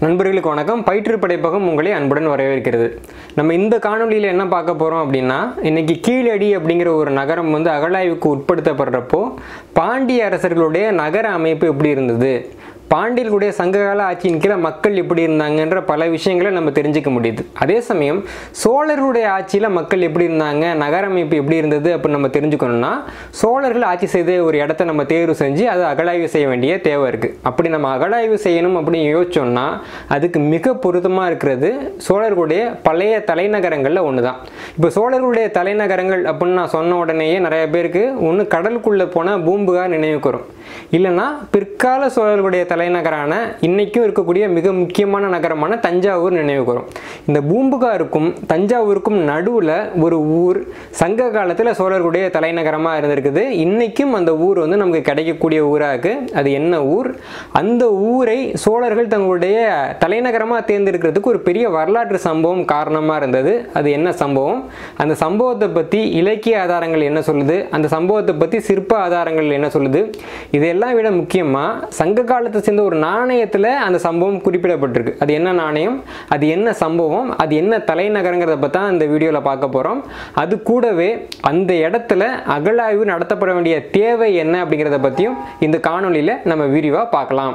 நண்பர்களுக்கு வணக்கம் பயிற்று படைப்பகம் உங்களை அன்புடன் வரவேற்கிறது நம்ம இந்த காணொளியில் என்ன பார்க்க போகிறோம் அப்படின்னா இன்னைக்கு கீழடி அப்படிங்கிற ஒரு நகரம் வந்து அகழாய்வுக்கு உட்படுத்தப்படுறப்போ பாண்டிய அரசர்களுடைய நகர அமைப்பு எப்படி இருந்தது பாண்டியர்களுடைய சங்ககால ஆட்சியின் கீழே மக்கள் எப்படி இருந்தாங்கன்ற பல விஷயங்களை நம்ம தெரிஞ்சுக்க முடியுது அதே சமயம் சோழர்களுடைய ஆட்சியில் மக்கள் எப்படி இருந்தாங்க நகர அமைப்பு எப்படி இருந்தது அப்படின்னு நம்ம தெரிஞ்சுக்கணும்னா சோழர்கள் ஆட்சி செய்த ஒரு இடத்த நம்ம தேர்வு செஞ்சு அதை அகழாய்வு செய்ய வேண்டிய தேவை இருக்குது அப்படி நம்ம அகழாய்வு செய்யணும் அப்படின்னு யோசிச்சோம்னா அதுக்கு மிக பொருத்தமாக இருக்கிறது சோழர்களுடைய பழைய தலைநகரங்களில் ஒன்று தான் இப்போ சோழர்களுடைய தலைநகரங்கள் அப்படின்னு நான் சொன்ன உடனேயே நிறைய பேருக்கு ஒன்று கடலுக்குள்ளே போனால் பூம்புகார் நினைவுக்கு வரும் இல்லைன்னா பிற்கால சோழர்களுடைய தலைநகரான இன்னைக்கும் இருக்கக்கூடிய மிக முக்கியமான நகரமான தஞ்சாவூர் நினைவுக்கு வரும் இந்த பூம்புகாருக்கும் தஞ்சாவூருக்கும் நடுவில் ஒரு ஊர் சங்க காலத்தில் சோழர்களுடைய தலைநகரமாக இருந்திருக்குது இன்னைக்கும் அந்த ஊர் வந்து நமக்கு கிடைக்கக்கூடிய ஊராக இருக்குது அது என்ன ஊர் அந்த ஊரை சோழர்கள் தங்களுடைய தலைநகரமாக தேர்ந்தெடுக்கிறதுக்கு ஒரு பெரிய வரலாற்று சம்பவம் காரணமாக இருந்தது அது என்ன சம்பவம் அந்த சம்பவத்தை பற்றி இலக்கிய ஆதாரங்கள் என்ன சொல்லுது அந்த சம்பவத்தை பற்றி சிற்ப ஆதாரங்கள் என்ன சொல்லுது இதெல்லாம் விட முக்கியமாக சங்க காலத்தை சேர்ந்த ஒரு நாணயத்தில் அந்த சம்பவம் குறிப்பிடப்பட்டிருக்கு அது என்ன நாணயம் அது என்ன சம்பவம் அது என்ன தலைநகரங்கிறத பற்றி தான் இந்த வீடியோவில் பார்க்க போகிறோம் அது கூடவே அந்த இடத்துல அகழாய்வு நடத்தப்பட வேண்டிய தேவை என்ன அப்படிங்கிறத பற்றியும் இந்த காணொளியில் நம்ம விரிவாக பார்க்கலாம்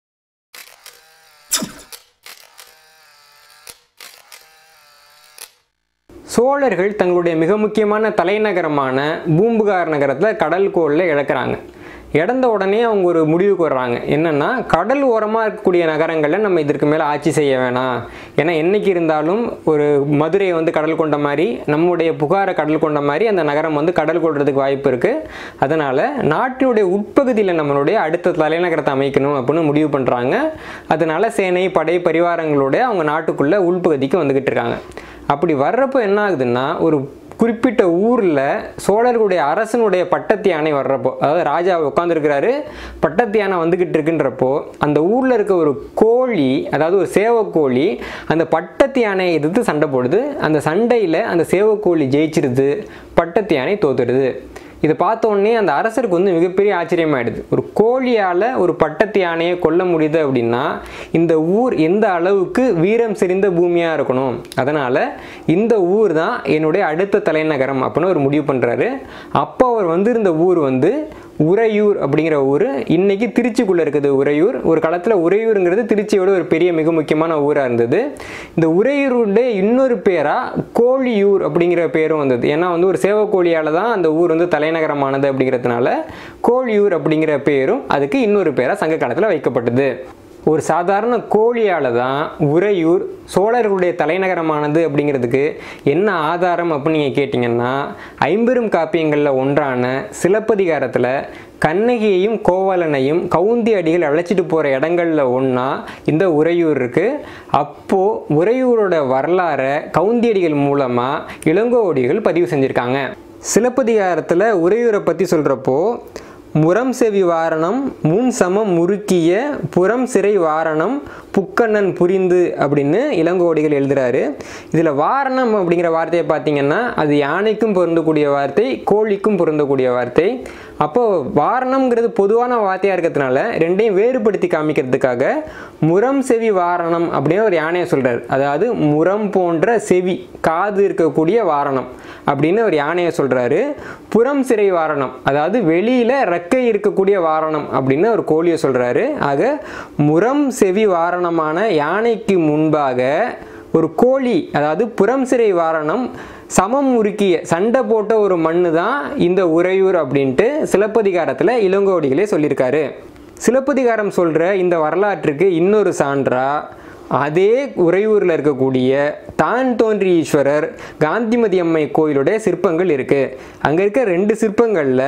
சோழர்கள் தங்களுடைய மிக முக்கியமான தலைநகரமான பூம்புகார் நகரத்தில் கடல் கோளில் இழக்கிறாங்க இழந்த உடனே அவங்க ஒரு முடிவுக்கு வர்றாங்க என்னென்னா கடல் ஓரமாக இருக்கக்கூடிய நகரங்களில் நம்ம இதற்கு மேலே ஆட்சி செய்ய வேணாம் ஏன்னா என்னைக்கு இருந்தாலும் ஒரு மதுரையை வந்து கடல் கொண்ட மாதிரி நம்முடைய புகாரை கடல் கொண்ட மாதிரி அந்த நகரம் வந்து கடல் கொள்றதுக்கு வாய்ப்பு இருக்குது அதனால் நாட்டினுடைய உட்பகுதியில் நம்மளுடைய அடுத்த தலைநகரத்தை அமைக்கணும் அப்படின்னு முடிவு பண்ணுறாங்க அதனால் சேனை படை பரிவாரங்களோட அவங்க நாட்டுக்குள்ளே உள்பகுதிக்கு வந்துக்கிட்டு இருக்காங்க அப்படி வர்றப்போ என்ன ஆகுதுன்னா ஒரு குறிப்பிட்ட ஊரில் சோழர்களுடைய அரசனுடைய பட்டத்து யானை வர்றப்போ அதாவது ராஜா உட்காந்துருக்கிறாரு பட்டத்து யானை வந்துக்கிட்டு இருக்குன்றப்போ அந்த ஊரில் இருக்க ஒரு கோழி அதாவது ஒரு சேவக்கோழி அந்த பட்டத்து யானையை எதிர்த்து சண்டை போடுது அந்த சண்டையில் அந்த சேவக்கோழி ஜெயிச்சிருது பட்டத்து யானை தோத்துடுது இதை பார்த்த உடனே அந்த அரசருக்கு வந்து மிகப்பெரிய ஆச்சரியமாயிடுது ஒரு கோழியால் ஒரு பட்டத்து யானையை கொல்ல முடியுது அப்படின்னா இந்த ஊர் எந்த அளவுக்கு வீரம் செறிந்த பூமியாக இருக்கணும் அதனால் இந்த ஊர் தான் என்னுடைய அடுத்த தலைநகரம் அப்படின்னு ஒரு முடிவு பண்ணுறாரு அப்போ அவர் வந்திருந்த ஊர் வந்து உறையூர் அப்படிங்கிற ஊர் இன்னைக்கு திருச்சிக்குள்ளே இருக்குது உறையூர் ஒரு காலத்தில் உறையூருங்கிறது திருச்சியோட ஒரு பெரிய மிக முக்கியமான ஊராக இருந்தது இந்த உறையூருடைய இன்னொரு பேராக கோழியூர் அப்படிங்கிற பேரும் வந்தது ஏன்னா வந்து ஒரு சேவக்கோழியால் தான் அந்த ஊர் வந்து தலைநகரமானது அப்படிங்கிறதுனால கோழியூர் அப்படிங்கிற பேரும் அதுக்கு இன்னொரு பேராக சங்க காலத்தில் வைக்கப்பட்டது ஒரு சாதாரண கோழியால் தான் உறையூர் சோழர்களுடைய தலைநகரமானது அப்படிங்கிறதுக்கு என்ன ஆதாரம் அப்படின்னு நீங்கள் கேட்டிங்கன்னா ஐம்பெரும் காப்பியங்களில் ஒன்றான சிலப்பதிகாரத்தில் கண்ணகியையும் கோவலனையும் கவுந்தி அடிகள் அழைச்சிட்டு போகிற இடங்களில் ஒன்றா இந்த உறையூர் இருக்குது அப்போது உறையூரோட வரலாறை கவுந்தி அடிகள் மூலமாக இளங்கோவடிகள் பதிவு செஞ்சுருக்காங்க சிலப்பதிகாரத்தில் உறையூரை பற்றி சொல்கிறப்போ முரம் செவி வாரணம் முன் சமம் முறுக்கிய புறம் சிறை வாரணம் புக்கண்ணன் புரிந்து அப்படின்னு இளங்கோடிகள் எழுதுறாரு இதில் வாரணம் அப்படிங்கிற வார்த்தையை பார்த்தீங்கன்னா அது யானைக்கும் பொருந்தக்கூடிய வார்த்தை கோழிக்கும் பொருந்தக்கூடிய வார்த்தை அப்போது வாரணம்ங்கிறது பொதுவான வார்த்தையாக இருக்கிறதுனால ரெண்டையும் வேறுபடுத்தி காமிக்கிறதுக்காக முரம் செவி வாரணம் அப்படின்னு ஒரு யானையை சொல்கிறார் அதாவது முரம் போன்ற செவி காது இருக்கக்கூடிய வாரணம் அப்படின்னு ஒரு யானையை சொல்கிறாரு புறம் சிறை வாரணம் அதாவது வெளியில் ரெக்கை இருக்கக்கூடிய வாரணம் அப்படின்னு ஒரு கோழியை சொல்கிறாரு ஆக முரம் செவி வாரணமான யானைக்கு முன்பாக ஒரு கோழி அதாவது புறம் சிறை வாரணம் சமம் உருக்கிய சண்டை போட்ட ஒரு மண்ணு தான் இந்த உறையூர் அப்படின்ட்டு சிலப்பதிகாரத்தில் இளங்கோடிகளே சொல்லியிருக்காரு சிலப்பதிகாரம் சொல்கிற இந்த வரலாற்றுக்கு இன்னொரு சான்றா அதே உறையூரில் இருக்கக்கூடிய தான் தோன்றி ஈஸ்வரர் காந்திமதி அம்மை கோயிலுடைய சிற்பங்கள் இருக்குது அங்கே இருக்க ரெண்டு சிற்பங்களில்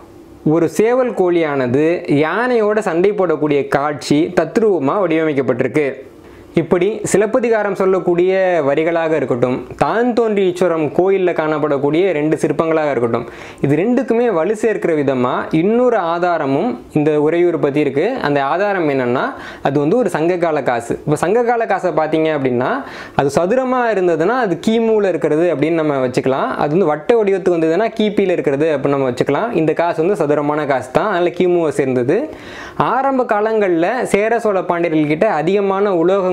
ஒரு சேவல் கோழியானது யானையோட சண்டை போடக்கூடிய காட்சி தத்ரூபமாக வடிவமைக்கப்பட்டிருக்கு இப்படி சிலப்பதிகாரம் சொல்லக்கூடிய வரிகளாக இருக்கட்டும் தான் தோன்றி ஈஸ்வரம் கோயிலில் காணப்படக்கூடிய ரெண்டு சிற்பங்களாக இருக்கட்டும் இது ரெண்டுக்குமே வலு சேர்க்கிற விதமாக இன்னொரு ஆதாரமும் இந்த உறையூர் பற்றி இருக்குது அந்த ஆதாரம் என்னென்னா அது வந்து ஒரு சங்ககால காசு இப்போ சங்ககால காசை பார்த்தீங்க அப்படின்னா அது சதுரமாக இருந்ததுன்னா அது கிமுவில் இருக்கிறது அப்படின்னு நம்ம வச்சுக்கலாம் அது வந்து வட்ட வடிவத்துக்கு வந்ததுன்னா கிபியில் இருக்கிறது அப்படின்னு நம்ம வச்சுக்கலாம் இந்த காசு வந்து சதுரமான காசு தான் அதனால் கிமுவை சேர்ந்தது ஆரம்ப காலங்களில் சேர சோழ பாண்டியர்கள்கிட்ட அதிகமான உலோகங்கள்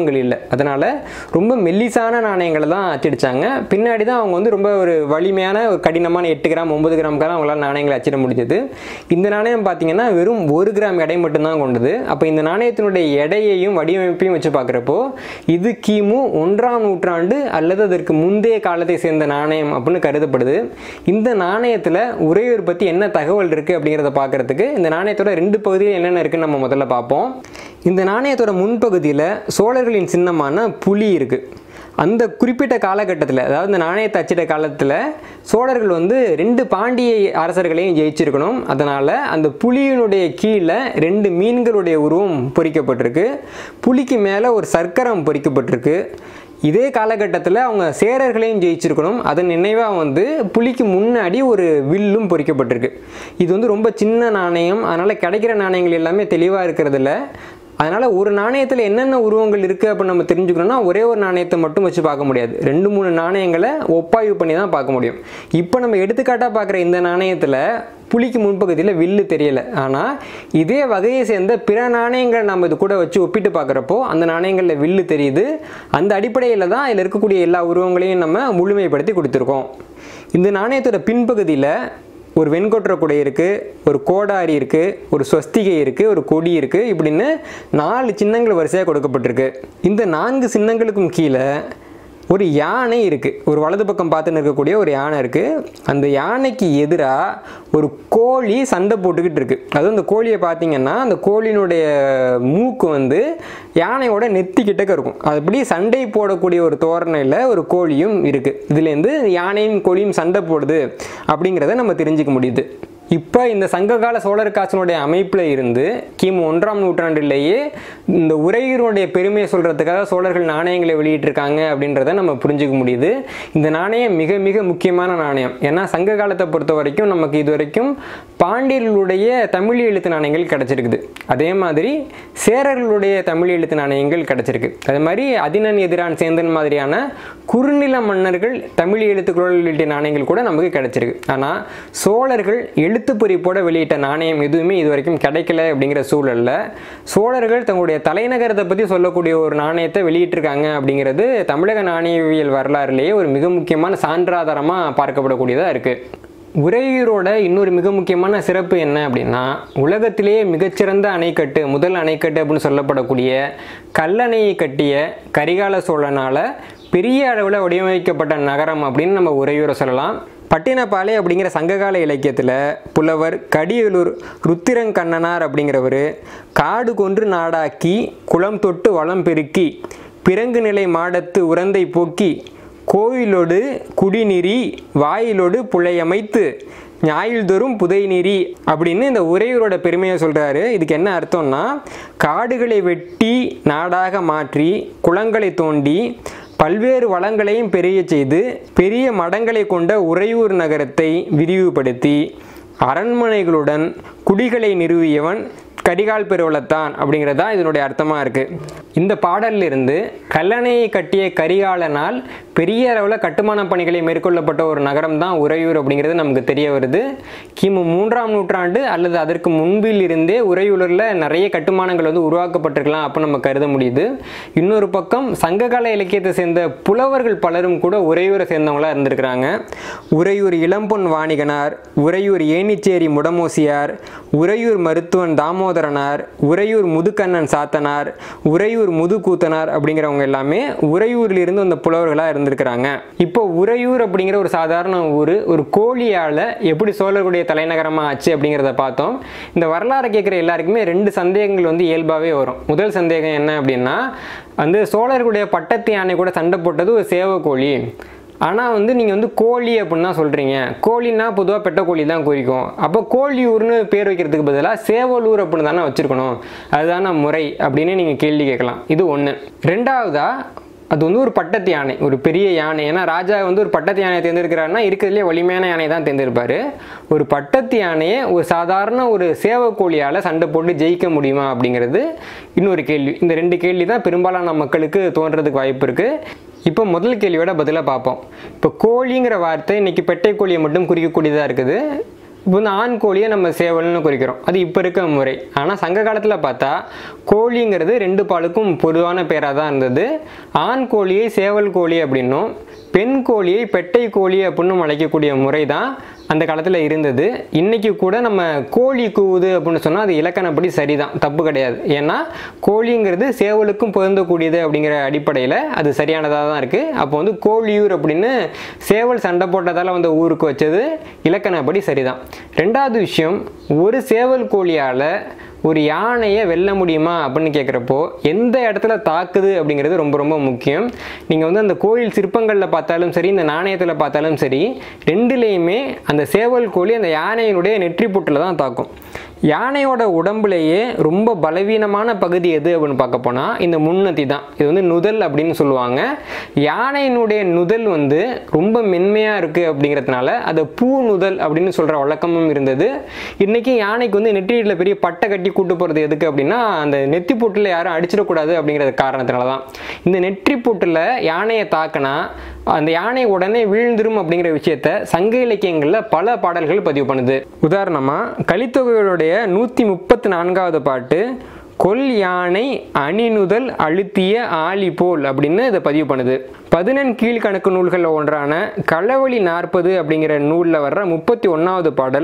உருவங்கள் இல்லை அதனால் ரொம்ப மெல்லிசான நாணயங்களை தான் அச்சடிச்சாங்க பின்னாடி தான் அவங்க வந்து ரொம்ப ஒரு வலிமையான ஒரு கடினமான எட்டு கிராம் ஒன்பது கிராமுக்காக அவங்களால நாணயங்களை அச்சிட முடிஞ்சது இந்த நாணயம் பார்த்தீங்கன்னா வெறும் ஒரு கிராம் எடை மட்டும்தான் கொண்டது அப்போ இந்த நாணயத்தினுடைய எடையையும் வடிவமைப்பையும் வச்சு பார்க்குறப்போ இது கிமு ஒன்றாம் நூற்றாண்டு அல்லது அதற்கு முந்தைய காலத்தை சேர்ந்த நாணயம் அப்படின்னு கருதப்படுது இந்த நாணயத்தில் உறையூர் பற்றி என்ன தகவல் இருக்குது அப்படிங்கிறத பார்க்குறதுக்கு இந்த நாணயத்தோட ரெண்டு பகுதியில் என்னென்ன இருக்குன்னு நம்ம முதல்ல பார்ப்போம் இந்த நாணயத்தோட முன்பகுதியில் சோழர்களின் சின்னமான புலி இருக்குது அந்த குறிப்பிட்ட காலகட்டத்தில் அதாவது இந்த நாணயத்தை அச்சிட்ட காலத்தில் சோழர்கள் வந்து ரெண்டு பாண்டிய அரசர்களையும் ஜெயிச்சிருக்கணும் அதனால் அந்த புலியினுடைய கீழே ரெண்டு மீன்களுடைய உருவம் பொறிக்கப்பட்டிருக்கு புலிக்கு மேலே ஒரு சர்க்கரம் பொறிக்கப்பட்டிருக்கு இதே காலகட்டத்தில் அவங்க சேரர்களையும் ஜெயிச்சிருக்கணும் அதன் நினைவாக வந்து புலிக்கு முன்னாடி ஒரு வில்லும் பொறிக்கப்பட்டிருக்கு இது வந்து ரொம்ப சின்ன நாணயம் அதனால் கிடைக்கிற நாணயங்கள் எல்லாமே தெளிவாக இருக்கிறதில்ல அதனால் ஒரு நாணயத்தில் என்னென்ன உருவங்கள் இருக்குது அப்படின்னு நம்ம தெரிஞ்சுக்கணும்னா ஒரே ஒரு நாணயத்தை மட்டும் வச்சு பார்க்க முடியாது ரெண்டு மூணு நாணயங்களை ஒப்பாய்வு பண்ணி தான் பார்க்க முடியும் இப்போ நம்ம எடுத்துக்காட்டாக பார்க்குற இந்த நாணயத்தில் புலிக்கு முன்பகுதியில் வில்லு தெரியலை ஆனால் இதே வகையை சேர்ந்த பிற நாணயங்களை நம்ம இது கூட வச்சு ஒப்பிட்டு பார்க்குறப்போ அந்த நாணயங்களில் வில்லு தெரியுது அந்த அடிப்படையில் தான் இதில் இருக்கக்கூடிய எல்லா உருவங்களையும் நம்ம முழுமைப்படுத்தி கொடுத்துருக்கோம் இந்த நாணயத்தோட பின்பகுதியில் ஒரு வெண்கொற்ற குடை இருக்குது ஒரு கோடாரி இருக்குது ஒரு ஸ்வஸ்திகை இருக்குது ஒரு கொடி இருக்குது இப்படின்னு நாலு சின்னங்கள் வரிசையாக கொடுக்கப்பட்டிருக்கு இந்த நான்கு சின்னங்களுக்கும் கீழே ஒரு யானை இருக்குது ஒரு வலது பக்கம் பார்த்துன்னு இருக்கக்கூடிய ஒரு யானை இருக்குது அந்த யானைக்கு எதிராக ஒரு கோழி சண்டை போட்டுக்கிட்டு இருக்குது அதுவும் அந்த கோழியை பார்த்தீங்கன்னா அந்த கோழியினுடைய மூக்கு வந்து யானையோட நெத்திக்கிட்டக்க இருக்கும் அதுபடி சண்டை போடக்கூடிய ஒரு தோரணையில் ஒரு கோழியும் இருக்குது இதுலேருந்து யானையும் கோழியும் சண்டை போடுது அப்படிங்கிறத நம்ம தெரிஞ்சுக்க முடியுது இப்போ இந்த சங்ககால சோழர் காட்சியினுடைய அமைப்பில் இருந்து கிமு ஒன்றாம் நூற்றாண்டிலேயே இந்த உரையீருடைய பெருமையை சொல்கிறதுக்காக சோழர்கள் நாணயங்களை வெளியிட்டிருக்காங்க அப்படின்றத நம்ம புரிஞ்சுக்க முடியுது இந்த நாணயம் மிக மிக முக்கியமான நாணயம் ஏன்னா சங்க காலத்தை பொறுத்த வரைக்கும் நமக்கு இது வரைக்கும் பாண்டியர்களுடைய தமிழ் எழுத்து நாணயங்கள் கிடச்சிருக்குது அதே மாதிரி சேரர்களுடைய தமிழ் எழுத்து நாணயங்கள் கிடச்சிருக்கு அதே மாதிரி அதினன் எதிரான் சேந்தன் மாதிரியான குறுநில மன்னர்கள் தமிழ் எழுத்துக்களோடு வெளியிட்ட நாணயங்கள் கூட நமக்கு கிடச்சிருக்கு ஆனால் சோழர்கள் எழுத்து பொறிப்போட வெளியிட்ட நாணயம் எதுவுமே இது வரைக்கும் கிடைக்கல அப்படிங்கிற சூழலில் சோழர்கள் தங்களுடைய தலைநகரத்தை பற்றி சொல்லக்கூடிய ஒரு நாணயத்தை வெளியிட்டிருக்காங்க அப்படிங்கிறது தமிழக நாணயவியல் வரலாறுலேயே ஒரு மிக முக்கியமான சான்றாதாரமாக பார்க்கப்படக்கூடியதாக இருக்குது உறையூரோட இன்னொரு மிக முக்கியமான சிறப்பு என்ன அப்படின்னா உலகத்திலேயே மிகச்சிறந்த அணைக்கட்டு முதல் அணைக்கட்டு அப்படின்னு சொல்லப்படக்கூடிய கல்லணையை கட்டிய கரிகால சோழனால் பெரிய அளவில் வடிவமைக்கப்பட்ட நகரம் அப்படின்னு நம்ம உறையூரை சொல்லலாம் பட்டினப்பாலை அப்படிங்கிற சங்ககால இலக்கியத்தில் புலவர் கடியலூர் ருத்திரங்கண்ணனார் அப்படிங்கிறவர் காடு கொன்று நாடாக்கி குளம் தொட்டு வளம் பெருக்கி பிறங்கு நிலை மாடத்து உரந்தை போக்கி கோயிலோடு குடிநீரி வாயிலோடு புழையமைத்து ஞாயில்தோறும் புதைநீரி அப்படின்னு இந்த உறையூரோட பெருமையை சொல்கிறாரு இதுக்கு என்ன அர்த்தம்னா காடுகளை வெட்டி நாடாக மாற்றி குளங்களை தோண்டி பல்வேறு வளங்களையும் பெரிய செய்து பெரிய மடங்களை கொண்ட உறையூர் நகரத்தை விரிவுபடுத்தி அரண்மனைகளுடன் குடிகளை நிறுவியவன் கடிகால் பெருவளத்தான் அப்படிங்கிறது தான் இதனுடைய அர்த்தமாக இருக்குது இந்த பாடலிலிருந்து கல்லணையை கட்டிய கரிகாலனால் பெரிய அளவில் கட்டுமான பணிகளை மேற்கொள்ளப்பட்ட ஒரு நகரம் தான் உறையூர் அப்படிங்கிறது நமக்கு தெரிய வருது கிமு மூன்றாம் நூற்றாண்டு அல்லது அதற்கு முன்பில் இருந்தே உறையூரில் நிறைய கட்டுமானங்கள் வந்து உருவாக்கப்பட்டிருக்கலாம் அப்போ நம்ம கருத முடியுது இன்னொரு பக்கம் சங்ககால இலக்கியத்தை சேர்ந்த புலவர்கள் பலரும் கூட உறையூரை சேர்ந்தவங்களாக இருந்திருக்கிறாங்க உறையூர் இளம்பொன் வாணிகனார் உறையூர் ஏனிச்சேரி முடமோசியார் உறையூர் மருத்துவன் தாமோதரனார் உறையூர் முதுக்கண்ணன் சாத்தனார் உறையூர் முதுகூத்தனார் அப்படிங்கிறவங்க எல்லாமே உறையூரில் இருந்து அந்த புலவர்களாக இருந்திருக்கிறாங்க இப்போ உறையூர் அப்படிங்கிற ஒரு சாதாரண ஊர் ஒரு கோழியால் எப்படி சோழர்களுடைய தலைநகரமாக ஆச்சு அப்படிங்கிறத பார்த்தோம் இந்த வரலாறு கேட்குற எல்லாருக்குமே ரெண்டு சந்தேகங்கள் வந்து இயல்பாகவே வரும் முதல் சந்தேகம் என்ன அப்படின்னா வந்து சோழர்களுடைய பட்டத்து யானை கூட சண்டை போட்டது ஒரு சேவக்கோழி ஆனால் வந்து நீங்கள் வந்து கோழி அப்படின்னு தான் சொல்கிறீங்க கோழின்னா பொதுவாக பெட்ட கோழி தான் குறிக்கும் அப்போ கோழியூர்னு பேர் வைக்கிறதுக்கு பதிலாக சேவலூர் அப்படின்னு தானே வச்சுருக்கணும் அதுதானே முறை அப்படின்னு நீங்கள் கேள்வி கேட்கலாம் இது ஒன்று ரெண்டாவதாக அது வந்து ஒரு பட்டத்து யானை ஒரு பெரிய யானை ஏன்னா ராஜா வந்து ஒரு பட்டத்து யானையை தேர்ந்தெடுக்கிறாருன்னா இருக்கிறதுலே வலிமையான யானை தான் தேர்ந்தெடுப்பார் ஒரு பட்டத்து யானையை ஒரு சாதாரண ஒரு சேவக்கோழியால் சண்டை போட்டு ஜெயிக்க முடியுமா அப்படிங்கிறது இன்னொரு கேள்வி இந்த ரெண்டு கேள்வி தான் பெரும்பாலான மக்களுக்கு தோன்றதுக்கு வாய்ப்பு இருக்குது இப்போ முதல் கேள்வியோட பதிலாக பார்ப்போம் இப்போ கோழிங்கிற வார்த்தை இன்னைக்கு பெட்டை கோழியை மட்டும் குறிக்கக்கூடியதாக இருக்குது இப்போ வந்து ஆண் கோழியை நம்ம சேவல்னு குறிக்கிறோம் அது இப்போ இருக்க முறை ஆனால் சங்க காலத்தில் பார்த்தா கோழிங்கிறது ரெண்டு பாலுக்கும் பொதுவான பேராக தான் இருந்தது ஆண் கோழியை சேவல் கோழி அப்படின்னும் பெண் கோழியை பெட்டை கோழி அப்படின்னு அழைக்கக்கூடிய முறை தான் அந்த காலத்தில் இருந்தது இன்றைக்கி கூட நம்ம கோழி கூவுது அப்படின்னு சொன்னால் அது இலக்கணப்படி சரிதான் தப்பு கிடையாது ஏன்னா கோழிங்கிறது சேவலுக்கும் பொருந்தக்கூடியது அப்படிங்கிற அடிப்படையில் அது சரியானதாக தான் இருக்குது அப்போ வந்து கோழியூர் அப்படின்னு சேவல் சண்டை போட்டதால் வந்த ஊருக்கு வச்சது இலக்கணப்படி சரிதான் ரெண்டாவது விஷயம் ஒரு சேவல் கோழியால் ஒரு யானையை வெல்ல முடியுமா அப்படின்னு கேட்குறப்போ எந்த இடத்துல தாக்குது அப்படிங்கிறது ரொம்ப ரொம்ப முக்கியம் நீங்கள் வந்து அந்த கோயில் சிற்பங்களில் பார்த்தாலும் சரி இந்த நாணயத்தில் பார்த்தாலும் சரி ரெண்டுலேயுமே அந்த சேவல் கோழி அந்த யானையினுடைய நெற்றி புட்டில் தான் தாக்கும் யானையோட உடம்புலேயே ரொம்ப பலவீனமான பகுதி எது அப்படின்னு பார்க்க போனால் இந்த முன்னத்தி தான் இது வந்து நுதல் அப்படின்னு சொல்லுவாங்க யானையினுடைய நுதல் வந்து ரொம்ப மென்மையாக இருக்குது அப்படிங்கிறதுனால அதை பூ நுதல் அப்படின்னு சொல்கிற வழக்கமும் இருந்தது இன்றைக்கி யானைக்கு வந்து நெற்றியில் பெரிய பட்டை கட்டி கூட்டு போகிறது எதுக்கு அப்படின்னா அந்த நெத்தி பூட்டில் யாரும் அடிச்சிடக்கூடாது அப்படிங்கிற காரணத்தினால தான் இந்த நெற்றி பூட்டில் யானையை தாக்கினா அந்த யானை உடனே வீழ்ந்துரும் அப்படிங்கிற விஷயத்த சங்க இலக்கியங்களில் பல பாடல்கள் பதிவு பண்ணுது உதாரணமாக கலித்தொகைகளுடைய நூற்றி முப்பத்தி நான்காவது பாட்டு கொல் யானை அணிநுதல் அழுத்திய ஆலி போல் அப்படின்னு இதை பதிவு பண்ணுது பதினெண் கீழ்கணக்கு நூல்களில் ஒன்றான களவழி நாற்பது அப்படிங்கிற நூலில் வர்ற முப்பத்தி ஒன்றாவது பாடல்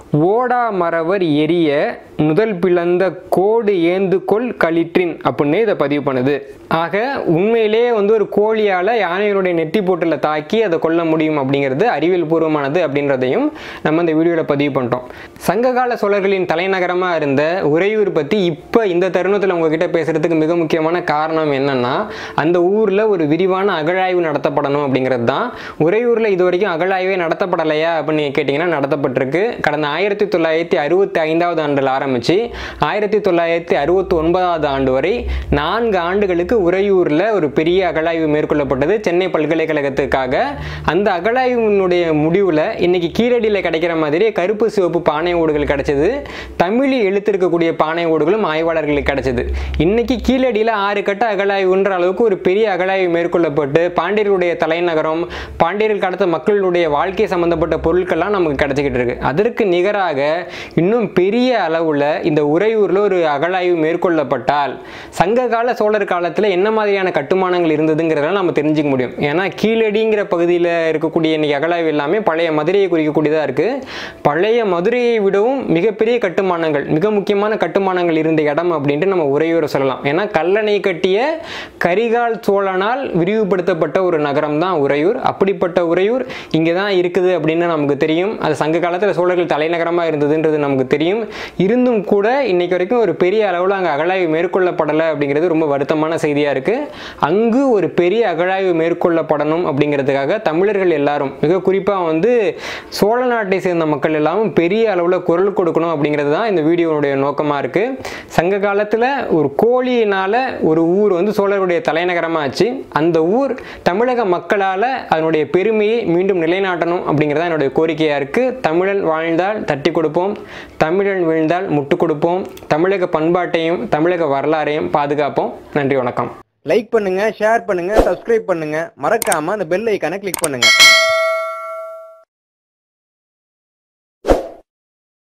ஓடா மறவர் எரிய முதல் பிளந்த கோடு ஏந்து கொள் களிற்றின் அப்படின்னு இதை பதிவு பண்ணுது ஆக உண்மையிலேயே வந்து ஒரு கோழியால் யானையினுடைய நெட்டி போட்டில் தாக்கி அதை கொல்ல முடியும் அப்படிங்கிறது அறிவியல் பூர்வமானது அப்படின்றதையும் நம்ம இந்த வீடியோவில் பதிவு பண்ணிட்டோம் சங்ககால சோழர்களின் தலைநகரமாக இருந்த உறையூர் பற்றி இப்போ இந்த தருணத்தில் உங்ககிட்ட பேசுகிறதுக்கு மிக முக்கியமான காரணம் என்னன்னா அந்த ஊரில் ஒரு விரிவான அகழாய்வு நடத்தப்படணும் அப்படிங்கிறது தான் உறையூரில் இது வரைக்கும் அகழாய்வே நடத்தப்படலையா அப்படின்னு கேட்டிங்கன்னா நடத்தப்பட்டிருக்கு கடந்த ஆயிரத்தி தொள்ளாயிரத்தி அறுபத்தி ஐந்தாவது ஆண்டில் ஆரம்பித்து ஆயிரத்தி தொள்ளாயிரத்தி அறுபத்தி ஒன்பதாவது ஆண்டு வரை நான்கு ஆண்டுகளுக்கு உறையூரில் ஒரு பெரிய அகழாய்வு மேற்கொள்ளப்பட்டது சென்னை பல்கலைக்கழகத்துக்காக அந்த அகழாய்வினுடைய முடிவில் இன்னைக்கு கீழடியில் கிடைக்கிற மாதிரி கருப்பு சிவப்பு பானை ஓடுகள் கிடைச்சது தமிழில் எழுத்திருக்கக்கூடிய பானை ஓடுகளும் ஆய்வாளர்களுக்கு கிடைச்சது இன்னைக்கு கீழடியில் ஆறு கட்ட அகழாய்வுன்ற அளவுக்கு ஒரு பெரிய அகழாய்வு மேற்கொள்ளப்பட்டு பாண்டியர்களுடைய தலைநகரம் பாண்டியர்கள் கடத்த மக்களுடைய வாழ்க்கை சம்பந்தப்பட்ட பொருட்கள்லாம் நமக்கு கிடைச்சிக்கிட்டு இருக்கு அதற்கு நிகராக இன்னும் பெரிய அளவில் இந்த உறையூரில் ஒரு அகழாய்வு மேற்கொள்ளப்பட்டால் சங்ககால சோழர் காலத்தில் என்ன மாதிரியான கட்டுமானங்கள் இருந்ததுங்கிறதெல்லாம் நம்ம தெரிஞ்சுக்க முடியும் ஏன்னா கீழடிங்கிற பகுதியில் இருக்கக்கூடிய இன்னைக்கு அகழாய்வு எல்லாமே பழைய மதுரையை குறிக்கக்கூடியதாக இருக்குது பழைய மதுரையை விடவும் மிகப்பெரிய கட்டுமானங்கள் மிக முக்கியமான கட்டுமானங்கள் இருந்த இடம் அப்படின்ட்டு நம்ம உறையூரை சொல்லலாம் ஏன்னா கல்லணை கட்டிய கரிகால் சோழனால் விரிவுபடுத்தப்பட்ட ஒரு நகரம் தான் உறையூர் அப்படிப்பட்ட உறையூர் இங்கே தான் இருக்குது அப்படின்னு நமக்கு தெரியும் அது சங்க காலத்தில் சோழர்கள் தலைநகரமாக இருந்ததுன்றது நமக்கு தெரியும் இருந்தும் கூட இன்னைக்கு வரைக்கும் ஒரு பெரிய அளவில் அங்கே அகழாய்வு மேற்கொள்ளப்படலை அப்படிங்கிறது ரொம்ப வருத்தமான செய்தியாக இருக்குது அங்கு ஒரு பெரிய அகழாய்வு மேற்கொள்ளப்படணும் அப்படிங்கிறதுக்காக தமிழர்கள் எல்லாரும் மிக குறிப்பாக வந்து சோழ நாட்டை சேர்ந்த மக்கள் எல்லாரும் பெரிய அளவில் குரல் கொடுக்கணும் அப்படிங்கிறது தான் இந்த வீடியோனுடைய நோக்கமாக இருக்குது சங்க காலத்தில் ஒரு கோழியினால் ஒரு ஊர் வந்து சோழருடைய தலைநகரமாக ஆச்சு அந்த ஊர் தமிழக மக்களால் அதனுடைய பெருமையை மீண்டும் நிலைநாட்டணும் அப்படிங்கிறதா என்னுடைய கோரிக்கையாக இருக்குது தமிழன் வாழ்ந்தால் தட்டி கொடுப்போம் தமிழன் வீழ்ந்தால் முட்டு கொடுப்போம் தமிழக பண்பாட்டையும் தமிழக வரலாறையும் பாதுகாப்போம் நன்றி வணக்கம் லைக் பண்ணுங்க ஷேர் பண்ணுங்க சப்ஸ்கிரைப் பண்ணுங்க மறக்காம அந்த பெல் ஐக்கானை கிளிக் பண்ணுங்க